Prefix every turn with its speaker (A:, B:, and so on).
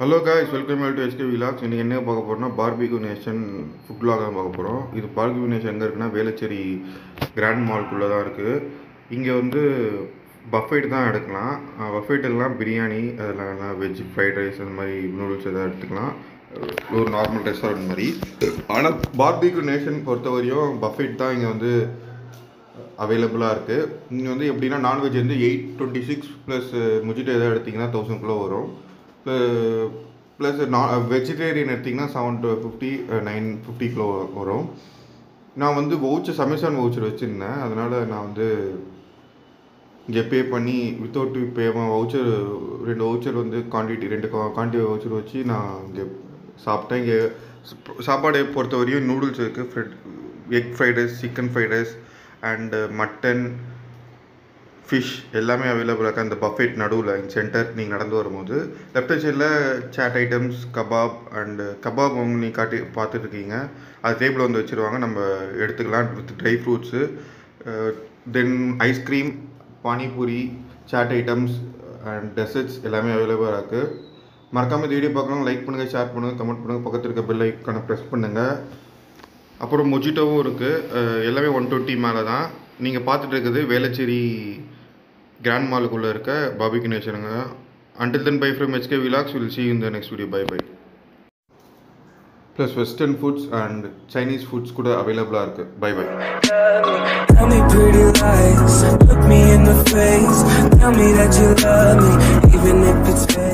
A: Hello guys welcome to HK vlogs இன்றைக்கி என்ன பார்க்க போகிறோம்னா பார்பிக்யூ நேஷன் ஃபுட் vlog தான் பார்க்க போகிறோம் இது பார்பிக்யூ நேஷன் எங்கே இருக்குன்னா வேளச்சேரி கிராண்ட் மால்குள்ளே தான் இருக்குது இங்கே வந்து பஃபேட் தான் எடுக்கலாம் பஃபேட் எல்லாம் பிரியாணி அதெல்லாம் வெஜ் ஃப்ரைட் ரைஸ் அந்த மாதிரி நூடுல்ஸ் எதாவது எடுத்துக்கலாம் ஒரு நார்மல் ரெஸ்டாரண்ட் மாதிரி ஆனால் பார்பிக்யூ நேஷன் பொறுத்த வரையும் பஃபேட் தான் இங்கே வந்து அவைலபிளாக இருக்குது இங்கே வந்து எப்படின்னா நான்வெஜ் வந்து eight twenty six plus mojito எதாவது எடுத்திங்கன்னா தௌசண்ட் கிலோ வரும் ப்ளஸ் நான் வெஜிடேரியன் எடுத்திங்கன்னா seven to fifty nine fifty kilo வரும் நான் வந்து வவுச்சர் அமேசான் வவுச்சர் வச்சுருந்தேன் அதனால் நான் வந்து இங்கே பே பண்ணி வித்தவுட் பே வவுச்சர் ரெண்டு வவுச்சர் வந்து குவான்டிட்டி ரெண்டு குவான்டிட்டி வவுச்சர் வச்சு நான் இங்கே சாப்பிட்டேன் இங்கே சாப்பாடு பொறுத்த வரையும் நூடுல்ஸ் இருக்குது fried egg fried rice chicken fried rice and mutton fish எல்லாமே அவைலபிளாக இருக்குது அந்த பஃபெட் நடுவில் சென்டர் நீங்கள் நடந்து வரும்போது லெஃப்ட் சைடில் chaat items kebab and kebab அவங்க நீ காட்டி பார்த்துட்ருக்கீங்க அது டேபிள் வந்து வச்சுருவாங்க நம்ம எடுத்துக்கலாம் with dry fruits then ice cream panipuri chaat items and desserts எல்லாமே அவைலபிளாக இருக்குது மறக்காமல் இந்த வீடியோ பார்க்கணும் லைக் பண்ணுங்கள் ஷேர் பண்ணுங்கள் கமெண்ட் பண்ணுங்கள் பக்கத்தில் இருக்க பெல் ஐக்கானை ப்ரெஸ் பண்ணுங்கள் அப்புறம் மொஜிட்டோவும் இருக்குது எல்லாமே ஒன் டுவெண்ட்டி மேலே தான் நீங்கள் பார்த்துட்டு இருக்குது வேளச்சேரி கிராண்ட் மாலுக்குள்ளே இருக்க பாபிக்கு நேச்சருங்க until then bye from HK vlogs will see இந்த next video bye bye plus western foods and Chinese foods கூட அவைலபிளாக இருக்குது bye bye
B: Tell me pretty lies, look me in the face. Tell me that you love me, even if it's fake.